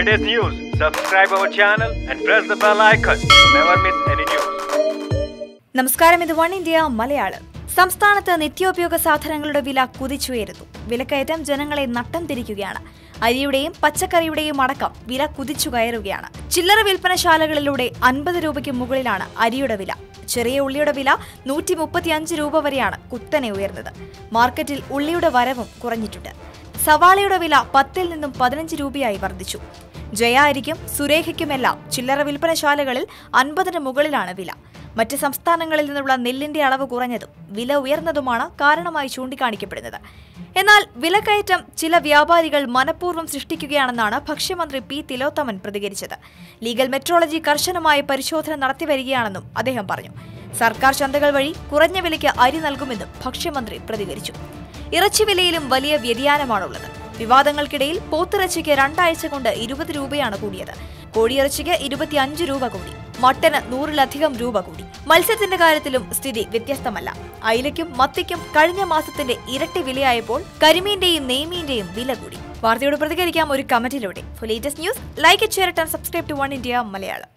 latest news, subscribe our channel and press the bell icon. Never miss any news. നമസ്കാരം ഇത് one India Malayalam സംസ്ഥാനത്ത് നിത്യോപയോഗ സാധനങ്ങളുടെ വില കുതിച്ചുയരുന്നു വിലക്കയറ്റം ജനങ്ങളെ നട്ടം തിരിക്കുകയാണ് അരിയുടെയും പച്ചക്കറിയുടെയും അടക്കം വില കുതിച്ചു കയറുകയാണ് ചില്ലറ വിൽപ്പനശാലകളിലൂടെ അൻപത് രൂപയ്ക്ക് മുകളിലാണ് അരിയുടെ വില ചെറിയ ഉള്ളിയുടെ വില നൂറ്റി മുപ്പത്തിയഞ്ച് രൂപ വരെയാണ് കുത്തനെ ഉയർന്നത് മാർക്കറ്റിൽ ഉള്ളിയുടെ വരവും കുറഞ്ഞിട്ടുണ്ട് സവാളയുടെ വില പത്തിൽ നിന്നും പതിനഞ്ച് രൂപയായി വർദ്ധിച്ചു ജയ അരിക്കും സുരേഖയ്ക്കുമെല്ലാം ചില്ലറ വിൽപ്പനശാലകളിൽ അൻപതിന് മുകളിലാണ് വില മറ്റ് സംസ്ഥാനങ്ങളിൽ നിന്നുള്ള നെല്ലിന്റെ അളവ് കുറഞ്ഞതും വില ഉയർന്നതുമാണ് കാരണമായി ചൂണ്ടിക്കാണിക്കപ്പെടുന്നത് എന്നാൽ വിലക്കയറ്റം ചില വ്യാപാരികൾ മനഃപൂർവ്വം സൃഷ്ടിക്കുകയാണെന്നാണ് ഭക്ഷ്യമന്ത്രി പി തിലോത്തമൻ പ്രതികരിച്ചത് ലീഗൽ മെട്രോളജി കർശനമായ പരിശോധന നടത്തിവരികയാണെന്നും അദ്ദേഹം പറഞ്ഞു സർക്കാർ ചന്തകൾ വഴി കുറഞ്ഞ വിലയ്ക്ക് അരി നൽകുമെന്നും ഭക്ഷ്യമന്ത്രി പ്രതികരിച്ചു ഇറച്ചി വിലയിലും വലിയ വ്യതിയാനമാണുള്ളത് വിവാദങ്ങൾക്കിടയിൽ പോത്തിറച്ചിക്ക് രണ്ടാഴ്ച കൊണ്ട് ഇരുപത് രൂപയാണ് കൂടിയത് കോഴിയിറച്ചിക്ക് ഇരുപത്തിയഞ്ച് രൂപ കൂടി മട്ടന് നൂറിലധികം രൂപ കൂടി മത്സ്യത്തിന്റെ കാര്യത്തിലും സ്ഥിതി വ്യത്യസ്തമല്ല അയിലയ്ക്കും മത്തിക്കും കഴിഞ്ഞ മാസത്തിന്റെ ഇരട്ടി വിലയായപ്പോൾ കരിമീന്റെയും നെയ്മീന്റെയും വില കൂടി വാർത്തയോട് പ്രതികരിക്കാം ഒരു കമന്റിലൂടെ for latest news like share and subscribe to one India Malayalam